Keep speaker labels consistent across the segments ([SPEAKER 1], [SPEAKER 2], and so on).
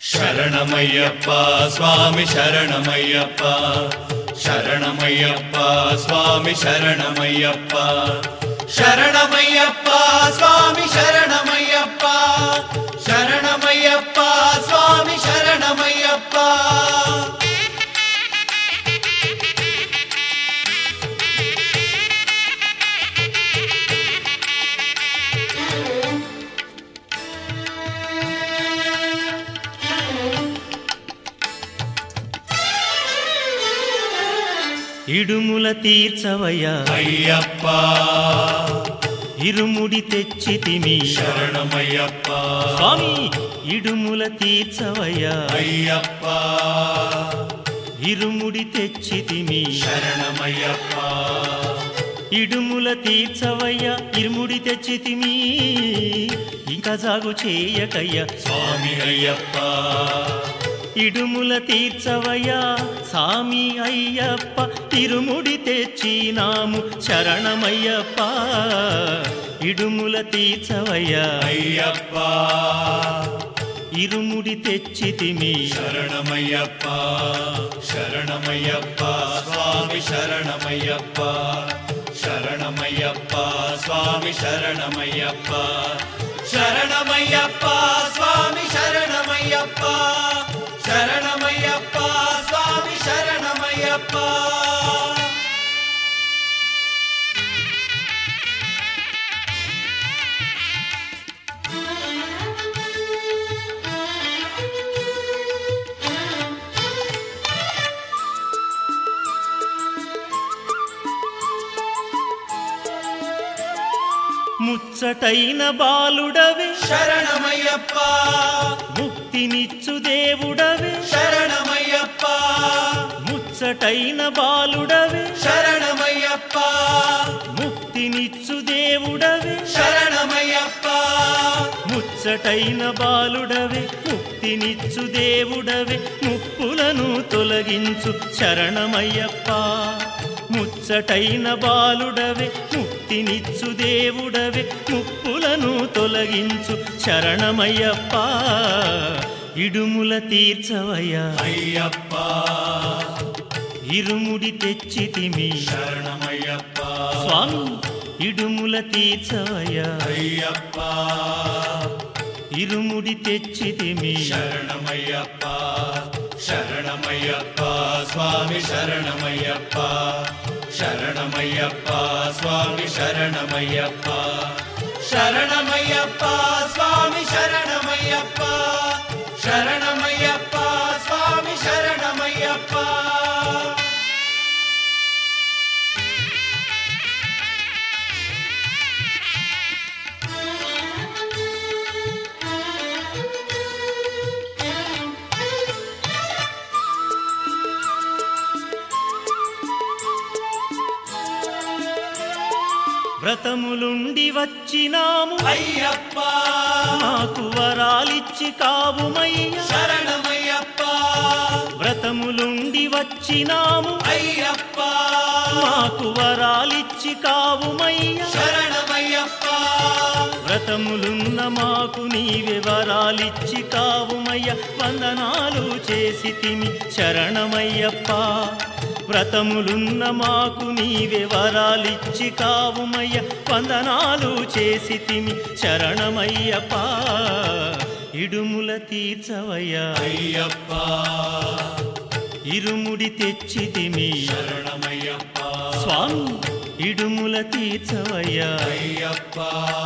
[SPEAKER 1] శరణమయ్యప్ప స్వామి శరణమయ్యప్ప శరణమయ్యప్ప స్వామి శరణమయ్యప్ప శరణమయ్యప్ప స్వామి శరణమయ్యప్ప శరణమయ్యప్ప స్వామి శరణమయ్యప్ప
[SPEAKER 2] ఇడుముల తీర్చవయ్యా
[SPEAKER 1] అయ్యప్ప
[SPEAKER 2] ఇరుముడి తెచ్చితిమి
[SPEAKER 1] శరణమయ్యప్ప
[SPEAKER 2] స్వామి ఇడుముల తీర్చవయ్యా
[SPEAKER 1] అయ్యప్ప
[SPEAKER 2] ఇరుముడి తెచ్చితిమి
[SPEAKER 1] శరణమయ్యప్ప
[SPEAKER 2] ఇడుముల తీర్చవయ్యా ఇరుముడి తెచ్చితిమి ఇంకా సాగు చేయకయ్యా
[SPEAKER 1] స్వామి అయ్యప్ప
[SPEAKER 2] ఇడుముల తీర్చవయ్యా సామి అయ్యప్ప ఇరుముడి తెచ్చినాము శరణమయ్యప్ప ఇడుముల తీర్చవయ్యా
[SPEAKER 1] అయ్యప్ప
[SPEAKER 2] ఇరుముడి తెచ్చితిమి
[SPEAKER 1] శరణమయ్యప్ప శరణమయ్యప్ప స్వామి శరణమయ్యప్ప శరణమయ్యప్ప స్వామి శరణమయ్యప్ప శరణమయ్యప్ప స్వామి శరణమయ్యప్ప శరణమయ్యప్ప స్వామి శరణమయ్యప్ప
[SPEAKER 2] ముచ్చటైన బాలుడవే
[SPEAKER 1] శరణమయ్యప్ప
[SPEAKER 2] ముక్తినిచ్చు దేవుడవే
[SPEAKER 1] శరణమయ్యప్ప
[SPEAKER 2] ముచ్చటైన బాలుడవే
[SPEAKER 1] శరణమయ్యప్ప
[SPEAKER 2] ముక్తినిచ్చు దేవుడవే
[SPEAKER 1] శరణమయ్యప్ప
[SPEAKER 2] ముచ్చటైన బాలుడవే ముక్తినిచ్చు దేవుడవే ముప్పులను తొలగించు శరణమయ్యప్ప ముచ్చటైన బాలుడవే ముక్తినిచ్చు దేవుడవే ముప్పులను తొలగించు శరణమయ్యప్ప ఇడుముల తీర్చవయ్యా
[SPEAKER 1] అయ్యప్ప
[SPEAKER 2] ఇరుముడి తెచ్చితిమి
[SPEAKER 1] శరణమయ్యప్ప
[SPEAKER 2] స్వామి ఇడుముల తీర్చవయ్యా
[SPEAKER 1] అయ్యప్ప
[SPEAKER 2] ఇరుముడి తెచ్చితిమి
[SPEAKER 1] శరణమయ్యప్ప శరణమయ్యప్ప స్వామి శరణమయ్యప్ప శరణమయ్యప్ప స్వామి శరణమయ్యప్ప శరణమయ్యప్ప స్వామి శరణమయ్యప్ప శరణమయ్యప్ప స్వామి శరణమయ్యప్ప
[SPEAKER 2] వ్రతములుండి వచ్చినాము
[SPEAKER 1] అయ్యప్ప
[SPEAKER 2] మాకు వరాలిచ్చి కావుమయ్య
[SPEAKER 1] శరణమయ్యప్ప
[SPEAKER 2] వ్రతములుండి వచ్చినాము
[SPEAKER 1] అయ్యప్ప
[SPEAKER 2] మాకు వరాలిచ్చి కావుమయ్య
[SPEAKER 1] శరణమయ్యప్ప
[SPEAKER 2] వ్రతములున్న మాకు నీవే వరాలిచ్చి కావుమయ్య వందనాలు చేసి తిమి శరణమయ్యప్ప వ్రతములున్న మాకు నీవే వరాలిచ్చి కావుమయ్య వందనాలు చేసి తిమి శరణమయ్యప్ప ఇడుముల తీర్చవయ్యా
[SPEAKER 1] అయ్యప్ప
[SPEAKER 2] ఇరుముడి తెచ్చి తిమి
[SPEAKER 1] శరణమయ్యప్ప
[SPEAKER 2] స్వామి ఇడుముల తీర్చవయ్యా
[SPEAKER 1] అయ్యప్ప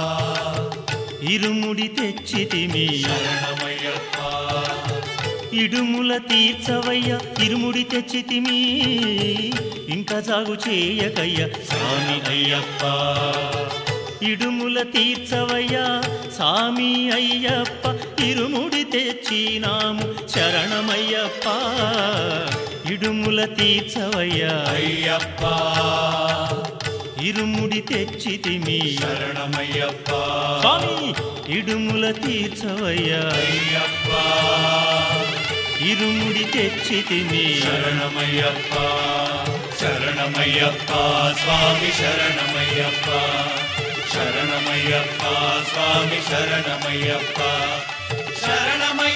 [SPEAKER 2] ఇరుముడి తెచ్చి తిమి
[SPEAKER 1] శరణమయ్యప్ప
[SPEAKER 2] ఇడుముల తీర్చవయ్య ఇరుముడి తెచ్చితిమి ఇంకా సాగు చేయకయ్య స్వామి అయ్యప్ప ఇడుముల తీర్చవయ్య స్వామి అయ్యప్ప ఇరుముడి తెచ్చినాము శరణమయ్యప్ప ఇడుముల తీర్చవయ్య
[SPEAKER 1] అయ్యప్ప
[SPEAKER 2] ఇరుముడి తెచ్చితిమి
[SPEAKER 1] శరణమయ్యప్ప
[SPEAKER 2] స్వామి ఇడుముల తీర్చవయ్య
[SPEAKER 1] అయ్యప్ప
[SPEAKER 2] ఇరుముడి తెచ్చితిమి
[SPEAKER 1] శరణమయ్యప్ప శరణమయ్యప్ప స్వామి శరణమయ్యప్ప శరణమయ్యప్ప స్వామి శరణమయ్యప్ప శరణమయ్యప్ప